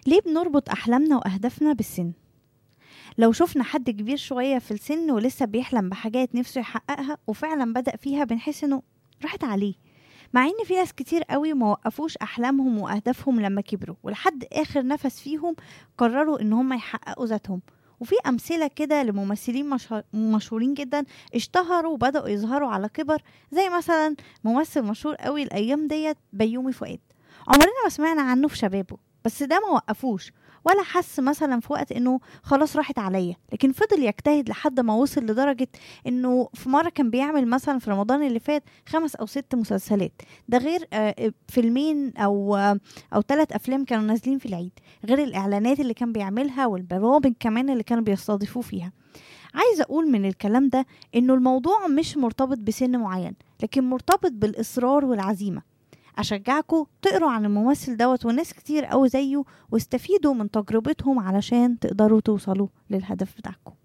ليه بنربط أحلامنا وأهدافنا بالسن؟ لو شفنا حد كبير شوية في السن ولسه بيحلم بحاجات نفسه يحققها وفعلا بدأ فيها بنحس إنه راحت عليه مع إن في ناس كتير قوي ما وقفوش أحلامهم وأهدافهم لما كبروا ولحد آخر نفس فيهم قرروا إن هم يحققوا ذاتهم وفي أمثلة كده لممثلين مشهور- مشهورين جدا اشتهروا وبدأوا يظهروا على كبر زي مثلا ممثل مشهور قوي الأيام ديت بيومي فؤاد عمرنا ما سمعنا عنه في شبابه بس ده ما وقفوش ولا حس مثلا في وقت انه خلاص راحت عليا لكن فضل يجتهد لحد ما وصل لدرجة انه في مرة كان بيعمل مثلا في رمضان اللي فات خمس او ست مسلسلات ده غير آه، فيلمين او آه، او ثلاث افلام كانوا نازلين في العيد غير الاعلانات اللي كان بيعملها والبرامج كمان اللي كانوا بيستضيفوه فيها عايزة أقول من الكلام ده إنه الموضوع مش مرتبط بسن معين لكن مرتبط بالإصرار والعزيمة أشجعكم تقروا عن الممثل دوت وناس كتير أوي زيه واستفيدوا من تجربتهم علشان تقدروا توصلوا للهدف بتاعكم